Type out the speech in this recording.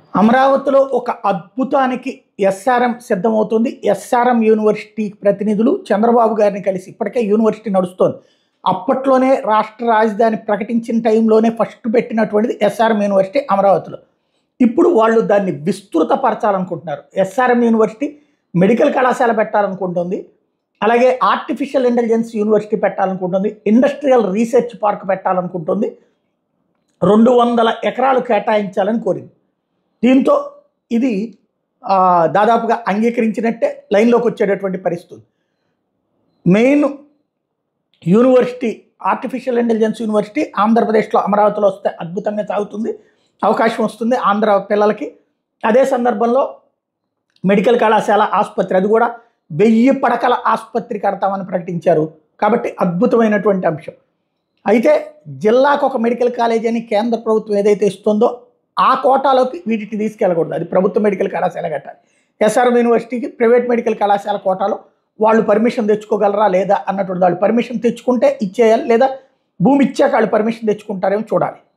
అమరావతిలో ఒక అద్భుతానికి ఎస్ఆర్ఎం సిద్ధమవుతుంది ఎస్ఆర్ఎం యూనివర్సిటీ ప్రతినిధులు చంద్రబాబు గారిని కలిసి ఇప్పటికే యూనివర్సిటీ నడుస్తోంది అప్పట్లోనే రాష్ట్ర రాజధాని ప్రకటించిన టైంలోనే ఫస్ట్ పెట్టినటువంటిది ఎస్ఆర్ఎం యూనివర్సిటీ అమరావతిలో ఇప్పుడు వాళ్ళు దాన్ని విస్తృతపరచాలనుకుంటున్నారు ఎస్ఆర్ఎం యూనివర్సిటీ మెడికల్ కళాశాల పెట్టాలనుకుంటుంది అలాగే ఆర్టిఫిషియల్ ఇంటెలిజెన్స్ యూనివర్సిటీ పెట్టాలనుకుంటుంది ఇండస్ట్రియల్ రీసెర్చ్ పార్క్ పెట్టాలనుకుంటుంది రెండు వందల ఎకరాలు కేటాయించాలని కోరింది దీంతో ఇది ఆ, దాదాపుగా అంగీకరించినట్టే లైన్లోకి వచ్చేటటువంటి పరిస్థితి main university artificial intelligence university ఆంధ్రప్రదేశ్లో అమరావతిలో వస్తే అద్భుతంగా సాగుతుంది అవకాశం వస్తుంది ఆంధ్ర పిల్లలకి అదే సందర్భంలో మెడికల్ కళాశాల ఆసుపత్రి అది కూడా వెయ్యి పడకల ఆసుపత్రి కడతామని ప్రకటించారు కాబట్టి అద్భుతమైనటువంటి అంశం అయితే జిల్లాకు ఒక మెడికల్ కాలేజ్ అని కేంద్ర ప్రభుత్వం ఏదైతే ఇస్తుందో ఆ కోటాలోకి వీటిని తీసుకెళ్ళకూడదు అది ప్రభుత్వ మెడికల్ కళాశాల కట్టాలి ఎస్ఆర్ఎం యూనివర్సిటీకి ప్రైవేట్ మెడికల్ కళాశాల కోటాలో వాళ్ళు పర్మిషన్ తెచ్చుకోగలరా లేదా అన్నటువంటి వాళ్ళు పర్మిషన్ తెచ్చుకుంటే ఇచ్చేయాలి లేదా భూమి ఇచ్చాక వాళ్ళు పర్మిషన్ తెచ్చుకుంటారేమో చూడాలి